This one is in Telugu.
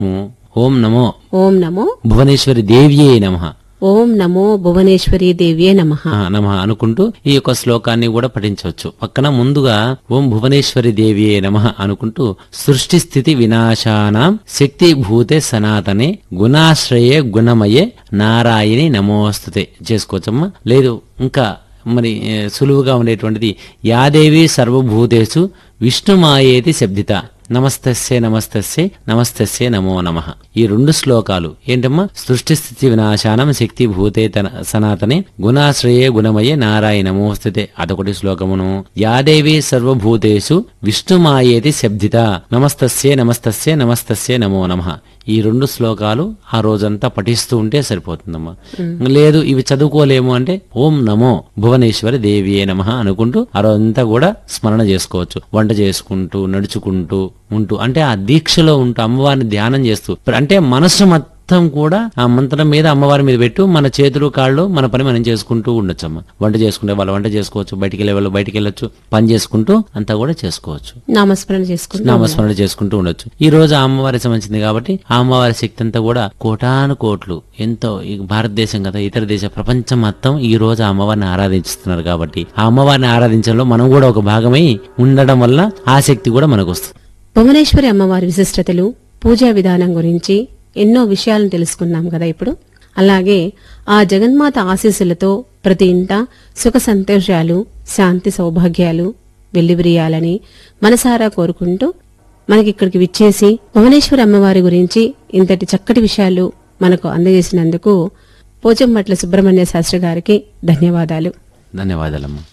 ఓం నమో ఓం నమో భువనేశ్వరి దేవ్యే నమ ఓం నమో భువనేశ్వరి దేవ్యే నమ నమ అనుకుంటూ ఈ యొక్క శ్లోకాన్ని కూడా పఠించవచ్చు పక్కన ముందుగా ఓం భువనేశ్వరి దేవ్యే నమ అనుకుంటూ సృష్టి స్థితి వినాశానాం శక్తి భూతే సనాతనే గుణాశ్రయే గుణమయే నారాయణి నమోస్తుతే చేసుకోవచ్చమ్మా లేదు ఇంకా మరి ఏ, సులువుగా ఉండేటువంటిది యాదేవి సర్వభూతేషు విష్ణుమాయేతి శబ్దిత నమస్తస్యే నమస్తస్యే నమస్తస్యే నమో నమ ఈ రెండు శ్లోకాలు ఏంటమ్మా సృష్టి స్థితి వినాశానం శక్తి భూతే తన సనాతనే గుణాశ్రయే గుణమయే నారాయణ నమోస్తుతే అదొకటి శ్లోకమును యాదేవి సర్వభూతేషు విష్ణుమాయేతి శబ్దిత నమస్తస్యే నమస్తస్యే నమస్తస్యే నమో నమ ఈ రెండు శ్లోకాలు ఆ రోజంతా పఠిస్తూ ఉంటే సరిపోతుందమ్మా లేదు ఇవి చదువుకోలేము అంటే ఓం నమో భువనేశ్వరి దేవియే నమ అనుకుంటూ ఆ రోజంతా కూడా స్మరణ చేసుకోవచ్చు వంట చేసుకుంటూ నడుచుకుంటూ ఉంటూ అంటే ఆ దీక్షలో ఉంటూ అమ్మవారిని ధ్యానం చేస్తూ అంటే మనసు మొత్తం కూడా ఆ మంత్రం మీద అమ్మవారి మీద పెట్టు మన చేతులు కాళ్ళు మన పని మనం చేసుకుంటూ ఉండొచ్చమ్మ వంట చేసుకుంటే వాళ్ళు వంట చేసుకోవచ్చు బయటికి వెళ్ళే వాళ్ళు బయటికి వెళ్ళొచ్చు పని చేసుకుంటూ అంతా కూడా చేసుకోవచ్చు నామస్మరణ చేసుకుంటాం నామస్మరణ చేసుకుంటూ ఉండొచ్చు ఈ రోజు ఆ అమ్మవారి సంబంధించింది కాబట్టి ఆ అమ్మవారి శక్తి అంతా కూడా కోటాను కోట్లు ఎంతో ఈ భారతదేశం కదా ఇతర దేశ ప్రపంచం మొత్తం ఈ రోజు ఆ అమ్మవారిని ఆరాధిస్తున్నారు కాబట్టి ఆ అమ్మవారిని ఆరాధించడంలో మనం కూడా ఒక భాగమై ఉండడం వల్ల ఆ శక్తి కూడా మనకు వస్తుంది భువనేశ్వరి అమ్మవారి విశిష్టతలు పూజా విధానం గురించి ఎన్నో విషయాలను తెలుసుకున్నాం కదా ఇప్పుడు అలాగే ఆ జగన్మాత ఆశీస్సులతో ప్రతి ఇంట సుఖ సంతోషాలు శాంతి సౌభాగ్యాలు వెల్లివిరియాలని మనసారా కోరుకుంటూ మనకి ఇక్కడికి విచ్చేసి భువనేశ్వరి అమ్మవారి గురించి ఇంతటి చక్కటి విషయాలు మనకు అందజేసినందుకు పోచంమట్ల సుబ్రహ్మణ్య శాస్త్రి గారికి ధన్యవాదాలు ధన్యవాదాలమ్మా